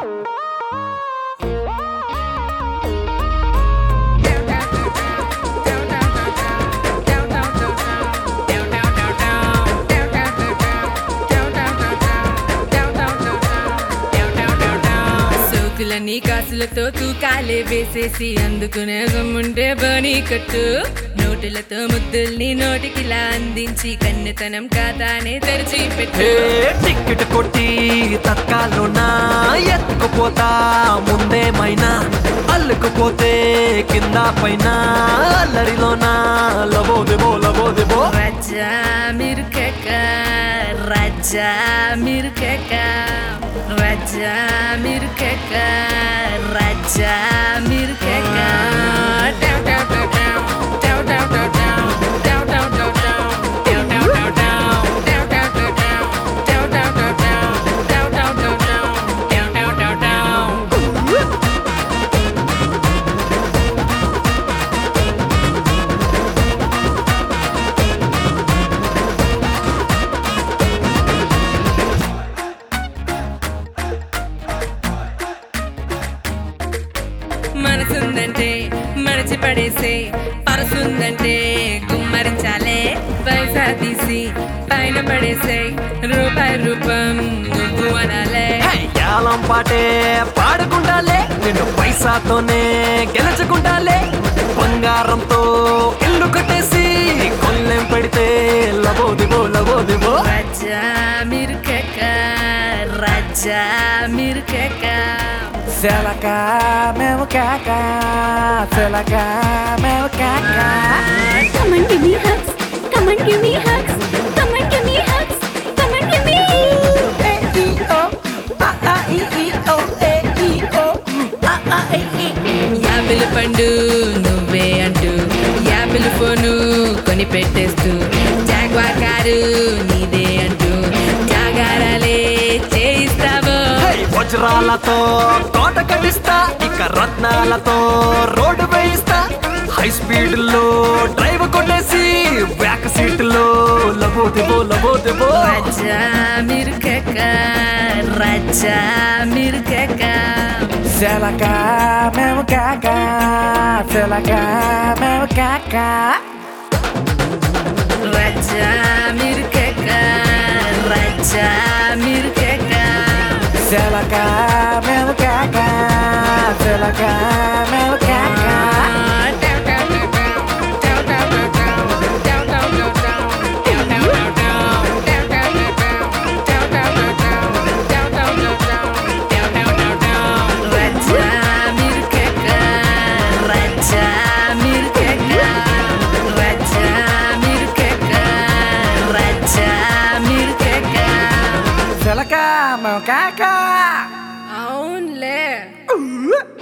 సోకులని కాసులతో తూకాలే వేసేసి అందుకునే సొమ్ముంటే బనీ కట్టు నోటులతో ముద్దుల్ని నోటికిలా అందించి కన్నెతనం కాతానే తెరిచి పెట్టు ఏ టికెట్ కొట్టి తక్కాలోనా ఎత్తుకుపోతా ముందేమైనా అల్లుకుపోతే కింద పైన అల్లరిలోనా లబోదిబో లబోదిబో రాజా మిరుకెక్క రాజా మిరుకెక్క రాజా మిరుకెక్క రాజా మిరుకెక్క మనసుందంటే మరచి పడేసే పరసుందంటే గుమ్మరించాలే పైసా తీసి పైన పడేసే రూపాయి రూపం నువ్వు అనాలే హే, యాలం పాటే పాడుకుంటాలే నిన్ను పైసాతోనే గెలుచుకుంటాలే బంగారంతో ఇల్లు కట్టేసి కొల్లెం పెడితే లబోదిబో లబోదిబో రాజా మిరుకెక్క రాజా మిరుకెక్క సెలక మేము కాక సెలక మేము కాక Come and give me hugs. Come and give me hugs. Come and give me hugs. Come and give me. Apple పండు నువ్వే అంటూ యాపిల్ ఫోను కొని పెట్టేస్తూ జాగ్వా కారు నీదే అంటూ జాగారాలే చేయిస్తావో హే, వజ్రాలతో తోట కట్టిస్తా ఇక రత్నాలతో రోడ్డు వేయిస్తా హై స్పీడ్ లో డ్రైవ్ కొట్టేసి బ్యాక్ సీట్ లో లబోదిబో లబోదిబో రాజా మిరుకెక్క రాజా మిరుకెక్క సెలక మేము కాక సెలక మేము కాక రాజా మిరుకెక్క రాజా మిరుకెక్క సెలక మేము కాక సెలక మేము కాక రాజా మిరుకెక్క రాజా మిరుకెక్క రాజా మిరుకెక్క రాజా మిరుకెక్క సెలక మేము కాక అవునులే